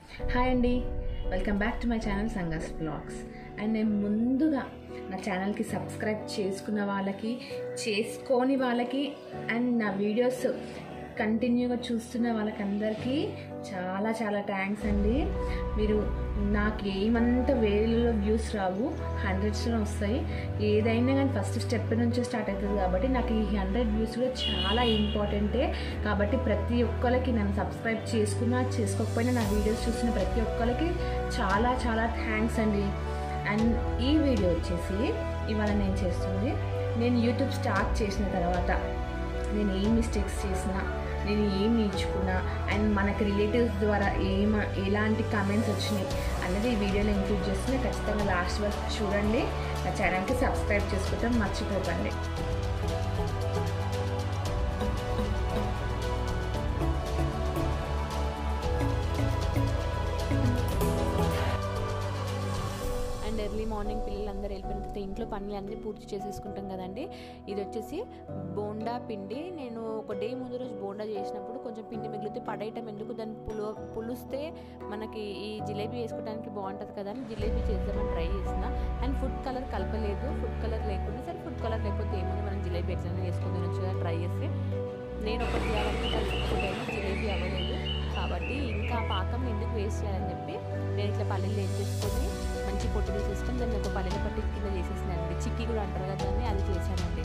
hi అండి welcome back to my channel Sangus blogs and నేను ముందుగా నా ఛానల్కి సబ్స్క్రైబ్ చేసుకున్న వాళ్ళకి చేసుకోని వాళ్ళకి అండ్ నా వీడియోస్ కంటిన్యూగా చూస్తున్న వాళ్ళకందరికీ చాలా చాలా థ్యాంక్స్ అండి మీరు నాకు ఏమంత వేలలో వ్యూస్ రావు హండ్రెడ్స్లో వస్తాయి ఏదైనా కానీ ఫస్ట్ స్టెప్ నుంచి స్టార్ట్ అవుతుంది కాబట్టి నాకు ఈ హండ్రెడ్ వ్యూస్ కూడా చాలా ఇంపార్టెంటే కాబట్టి ప్రతి ఒక్కరికి నన్ను సబ్స్క్రైబ్ చేసుకున్నా చేసుకోకపోయినా నా వీడియోస్ చూసిన ప్రతి ఒక్కరికి చాలా చాలా థ్యాంక్స్ అండి అండ్ ఈ వీడియో వచ్చేసి ఇవాళ నేను చేస్తుంది నేను యూట్యూబ్ స్టార్ట్ చేసిన తర్వాత నేను ఏం మిస్టేక్స్ చేసినా నేను ఏం నేర్చుకున్నా అండ్ మనకి రిలేటివ్స్ ద్వారా ఏం ఎలాంటి కమెంట్స్ వచ్చినాయి అన్నది ఈ వీడియోలో ఇంక్లూడ్ చేస్తున్నా ఖచ్చితంగా లాస్ట్ వరకు చూడండి నా ఛానల్కి సబ్స్క్రైబ్ చేసుకోవటం మర్చిపోకండి అండ్ ఎర్లీ మార్నింగ్ పిల్లలందరూ వెళ్ళిపోయిన తర్వాత ఇంట్లో పనులు అన్నీ పూర్తి చేసేసుకుంటాం కదండి ఇది వచ్చేసి బోండా పిండి నేను ఒక డే ముందు రోజు బోండా చేసినప్పుడు కొంచెం పిండి మిగిలితే పడేయటం ఎందుకు దాన్ని పులు పులుస్తే మనకి ఈ జిలేబీ వేసుకోవడానికి బాగుంటుంది కదా అని జిలేబీ చేద్దామని ట్రై చేసిన అండ్ ఫుడ్ కలర్ కలపలేదు ఫుడ్ కలర్ లేకుండా సరే ఫుడ్ కలర్ లేకపోతే ఏముంది మనం జిలేబీ ఎట్లయినా వేసుకొని తినొచ్చు కదా ట్రై చేసి నేను ఒకటి చేయాలనుకుంటే జిలేబీ అవ్వలేదు కాబట్టి ఇంకా ఆ పాకం ఎందుకు వేస్ట్ చేయాలని చెప్పి నేను ఇట్లా పల్లెలు ఏం చేసుకొని మంచి పొట్టు తీసేసుకొని దాన్ని ఒక పల్లెల పట్టి కింద చేసేసినానండి చిక్కీ కూడా అంటారు కదా దాన్ని అది చేశానండి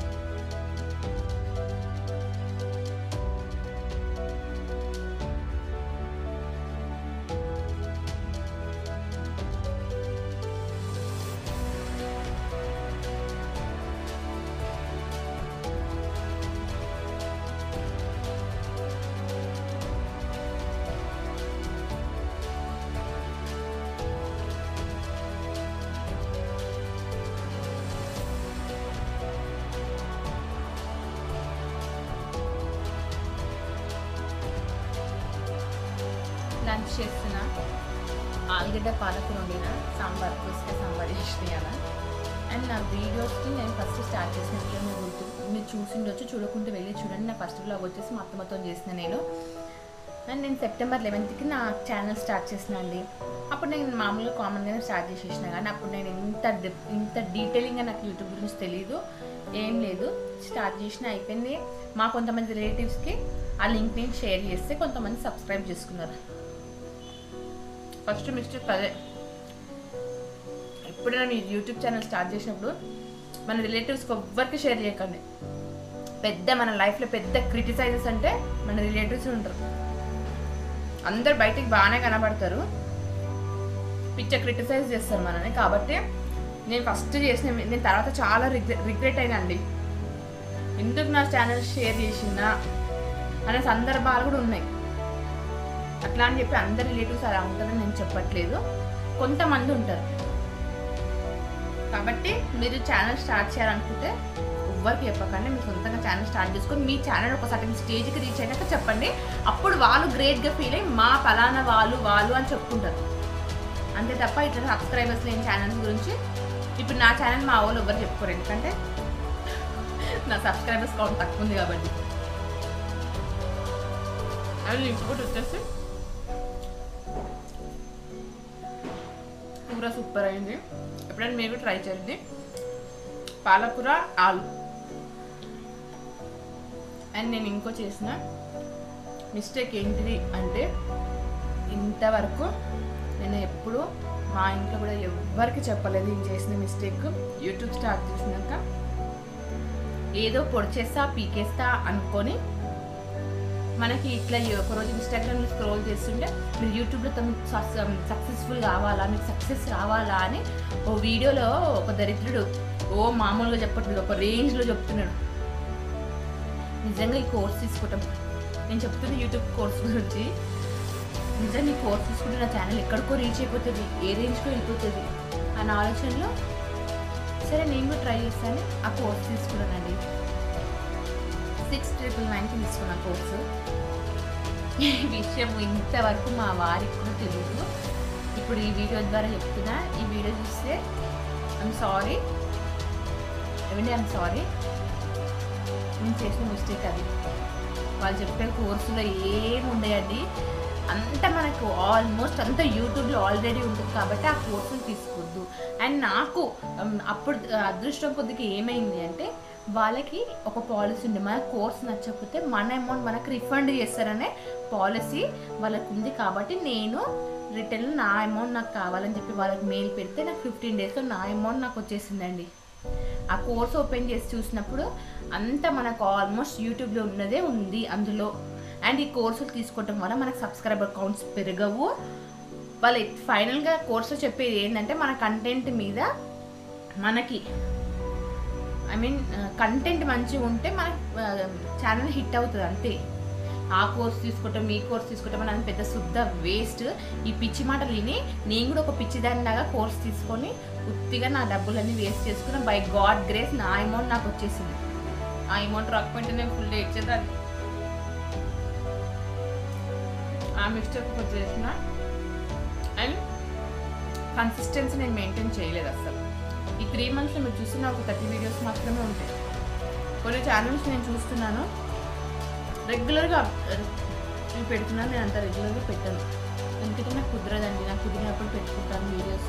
లంచ్ చేస్తున్నా ఆలుగడ్డ పాలకూర వండిన సాంబార్ పుస్తక సాంబార్ చేసిన కదా అండ్ నా వీడియోస్కి నేను ఫస్ట్ స్టార్ట్ చేసిన వీడియో మీరు గుర్తు మీరు చూసిండొచ్చు చూడకుంటే వెళ్ళి చూడండి నా ఫస్ట్ బ్లాగ్ వచ్చేసి మా అత్తమ్మతో చేసిన నేను అండ్ నేను సెప్టెంబర్ లెవెన్త్కి నా ఛానల్ స్టార్ట్ చేసిన అండి అప్పుడు నేను మామూలుగా కామన్గానే స్టార్ట్ చేసేసిన కానీ అప్పుడు నేను ఇంత డెప్- ఇంత డీటెయిలింగ్గా నాకు యూట్యూబ్ గురించి తెలియదు ఏం లేదు స్టార్ట్ చేసిన అయిపోయింది మా కొంతమంది రిలేటివ్స్కి ఆ లింక్ నేను షేర్ చేస్తే కొంతమంది సబ్స్క్రైబ్ చేసుకున్నారు ఫస్ట్ మిస్టేక్ అదే ఎప్పుడైనా మీరు యూట్యూబ్ ఛానల్ స్టార్ట్ చేసినప్పుడు మన రిలేటివ్స్కి ఎవ్వరికి షేర్ చేయకండి పెద్ద మన లైఫ్లో పెద్ద క్రిటిసైజెస్ అంటే మన రిలేటివ్స్ ఉంటారు అందరు బయటికి బాగానే కనబడతారు పిచ్చ క్రిటిసైజ్ చేస్తారు మనని కాబట్టి నేను ఫస్ట్ చేసిన నేను తర్వాత చాలా రిగ్రెట్ రిగ్రెట్ అయినా అండి ఎందుకు నా ఛానల్ షేర్ చేసిందా అనే సందర్భాలు కూడా ఉన్నాయి అట్లా అని చెప్పి అందరి రిలేటివ్స్ అలా ఉంటుందని నేను చెప్పట్లేదు కొంతమంది ఉంటారు కాబట్టి మీరు ఛానల్ స్టార్ట్ చేయాలనుకుంటే ఎవ్వరికి చెప్పకండి మీరు సొంతంగా ఛానల్ స్టార్ట్ చేసుకొని మీ ఛానల్ ఒక సర్టన్ స్టేజ్కి రీచ్ అయినాక చెప్పండి అప్పుడు వాళ్ళు గ్రేట్గా ఫీల్ అయ్యి మా ఫలానా వాళ్ళు వాళ్ళు అని చెప్పుకుంటారు అంతే తప్ప ఇట్లా సబ్స్క్రైబర్స్ లేని ఛానల్స్ గురించి ఇప్పుడు నా ఛానల్ మా వాళ్ళు ఎవరు చెప్పుకోరు ఎందుకంటే నా సబ్స్క్రైబర్స్ కౌంట్ తక్కువ ఉంది కాబట్టి అండ్ ఇంకొకటి వచ్చేసి కూర సూపర్ అయింది ఎప్పుడైనా మీరు ట్రై చేయండి పాలకూర ఆలు అండ్ నేను ఇంకో చేసిన మిస్టేక్ ఏంటిది అంటే ఇంతవరకు నేను ఎప్పుడు మా ఇంట్లో కూడా ఎవ్వరికి చెప్పలేదు నేను చేసిన మిస్టేక్ యూట్యూబ్ స్టార్ట్ చేసినాక ఏదో పొడి చేస్తా పీకేస్తా అనుకొని మనకి ఇట్లా ఒకరోజు ఇన్స్టాగ్రామ్లో స్క్రోల్ చేస్తుంటే మీరు యూట్యూబ్లో సక్సెస్ఫుల్ కావాలా మీకు సక్సెస్ రావాలా అని ఓ వీడియోలో ఒక దరిద్రుడు ఓ మామూలుగా చెప్పట్లేదు ఒక రేంజ్లో చెప్తున్నాడు నిజంగా ఈ కోర్స్ తీసుకోవటం నేను చెప్తున్న యూట్యూబ్ కోర్స్ గురించి నిజంగా ఈ కోర్స్ తీసుకుంటే నా ఛానల్ ఎక్కడికో రీచ్ అయిపోతుంది ఏ రేంజ్కో వెళ్ళిపోతుంది అన్న ఆలోచనలో సరే నేను కూడా ట్రై చేస్తాను ఆ కోర్స్ తీసుకున్నానండి సిక్స్ ట్రిపుల్ నైన్కి తీసుకున్న కోర్సు ఈ విషయం ఇంతవరకు మా వారికి కూడా తెలియదు ఇప్పుడు ఈ వీడియో ద్వారా చెప్తున్నా ఈ వీడియో చూస్తే ఐఎమ్ సారీ ఏమండి ఐఎమ్ సారీ నేను చేసిన మిస్టేక్ అది వాళ్ళు చెప్పే కోర్సులో ఏమి ఉండయండి అంతా మనకు ఆల్మోస్ట్ అంతా యూట్యూబ్లో ఆల్రెడీ ఉంటుంది కాబట్టి ఆ కోర్సులు తీసుకోవద్దు అండ్ నాకు ఉమ్, అప్పుడు అదృష్టం కొద్దిగా ఏమైంది అంటే వాళ్ళకి ఒక పాలసీ ఉంది మన కోర్స్ నచ్చకపోతే మన అమౌంట్ మనకు రిఫండ్ చేస్తారనే పాలసీ వాళ్ళకు ఉంది కాబట్టి నేను రిటర్న్ నా అమౌంట్ నాకు కావాలని చెప్పి వాళ్ళకి మెయిల్ పెడితే నాకు ఫిఫ్టీన్ డేస్లో నా అమౌంట్ నాకు వచ్చేసిందండి ఆ కోర్స్ ఓపెన్ చేసి చూసినప్పుడు అంతా మనకు ఆల్మోస్ట్ యూట్యూబ్లో ఉన్నదే ఉంది అందులో అండ్ ఈ కోర్సులు తీసుకోవటం వల్ల మనకు సబ్స్క్రైబర్ కౌంట్స్ పెరగవు వాళ్ళు ఫైనల్గా కోర్సులో చెప్పేది ఏంటంటే మన కంటెంట్ మీద మనకి ఐ మీన్ కంటెంట్ మంచిగా ఉంటే మన ఛానల్ హిట్ అవుతుంది అంతే ఆ కోర్స్ తీసుకోవటం ఈ కోర్స్ తీసుకోవటం అని అది పెద్ద శుద్ధ వేస్ట్ ఈ పిచ్చి మాటలు విని నేను కూడా ఒక పిచ్చిదానిలాగా కోర్స్ తీసుకొని ఉత్తిగా నా డబ్బులన్నీ వేస్ట్ చేసుకున్న బై గాడ్ గ్రేస్ నా అమౌంట్ నాకు వచ్చేసింది ఆ అమౌంట్ రాకపోతే నేను ఫుల్ ఇచ్చేదాన్ని ఆ మిస్టేక్ వచ్చేసిన అండ్ కన్సిస్టెన్సీ నేను మెయింటైన్ చేయలేదు అసలు ఈ త్రీ మంత్స్లో మీరు చూసిన ఒక థర్టీ వీడియోస్ మాత్రమే ఉంటాయి కొన్ని ఛానల్స్ నేను చూస్తున్నాను రెగ్యులర్గా ఇవి పెడుతున్నాను నేను అంత రెగ్యులర్గా పెట్టాను ఎందుకంటే నాకు కుదరదండి నాకు కుదిరినప్పుడు పెట్టుకుంటాను వీడియోస్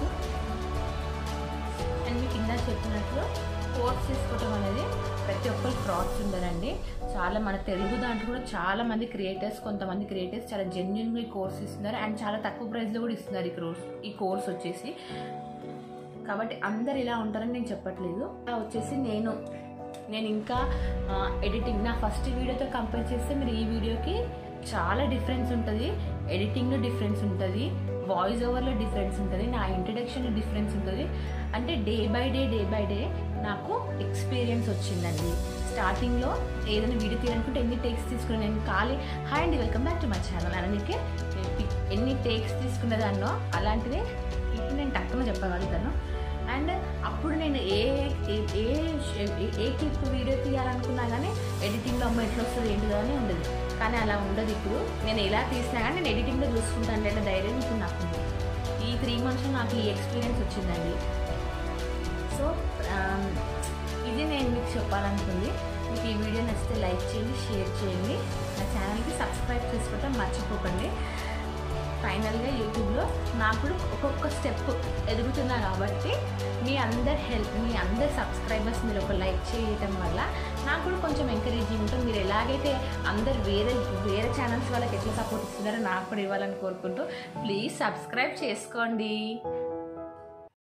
అండ్ మీకు ఇందాక చెప్పినట్లు కోర్స్ తీసుకోవటం అనేది ప్రతి ఒక్కరు ఫ్రాడ్స్ ఉండరండి చాలా మన తెలుగు దాంట్లో కూడా చాలా మంది క్రియేటర్స్ కొంతమంది క్రియేటర్స్ చాలా జెన్యున్గా ఈ కోర్స్ ఇస్తున్నారు అండ్ చాలా తక్కువ ప్రైస్లో కూడా ఇస్తున్నారు ఈ కోర్స్ ఈ కోర్స్ వచ్చేసి కాబట్టి అందరు ఇలా ఉంటారని నేను చెప్పట్లేదు అలా వచ్చేసి నేను నేను ఇంకా ఎడిటింగ్ నా ఫస్ట్ వీడియోతో కంపేర్ చేస్తే మీరు ఈ వీడియోకి చాలా డిఫరెన్స్ ఉంటుంది ఎడిటింగ్లో డిఫరెన్స్ ఉంటుంది వాయిస్ ఓవర్లో డిఫరెన్స్ ఉంటుంది నా ఇంట్రడక్షన్లో డిఫరెన్స్ ఉంటుంది అంటే day by day day by day నాకు ఎక్స్పీరియన్స్ వచ్చిందండి స్టార్టింగ్లో ఏదైనా వీడియో తీయాలనుకుంటే ఎన్ని టేక్స్ తీసుకున్నా నేను ఖాళీ హాయ్ అండి welcome back to my channel అనడానికి ఎన్ని టేక్స్ తీసుకునేదాన్నో అలాంటిదే ఇప్పుడు నేను టక్కున చెప్పగలుగుతాను అండ్ అప్పుడు నేను ఏ ఏ ఏ- ఏ క్లిప్ వీడియో తీయాలనుకున్నా కానీ ఎడిటింగ్లో అమ్మ ఎట్లా వస్తుంది ఏంటి అని ఉండదు కానీ అలా ఉండదు ఇప్పుడు నేను ఎలా తీసినా కానీ నేను ఎడిటింగ్లో చూసుకుంటాను అంటే ధైర్యం ఇప్పుడు నాకు ఉంది ఈ త్రీ మంత్స్లో నాకు ఈ ఎక్స్పీరియన్స్ వచ్చిందండి సో ఆమ్, ఇది నేను మీకు చెప్పాలనుకుంది మీకు ఈ వీడియో నచ్చితే లైక్ చేయండి షేర్ చేయండి నా ఛానల్కి సబ్స్క్రైబ్ చేసుకోవటం మర్చిపోకండి ఫైనల్గా యూట్యూబ్లో నాకు కూడా ఒక్కొక్క స్టెప్ ఎదుగుతున్నా కాబట్టి మీ అందరి హెల్ప్ మీ అందరి సబ్స్క్రైబర్స్ మీరు ఒక లైక్ చేయటం వల్ల నాకు కూడా కొంచెం ఎంకరేజింగ్ ఉంటుంది మీరు ఎలాగైతే అందరు వేరే వేరే ఛానల్స్ వాళ్ళకి ఎట్లా సపోర్ట్ ఇస్తున్నారో నాకు కూడా ఇవ్వాలని కోరుకుంటూ ప్లీజ్ సబ్స్క్రైబ్ చేసుకోండి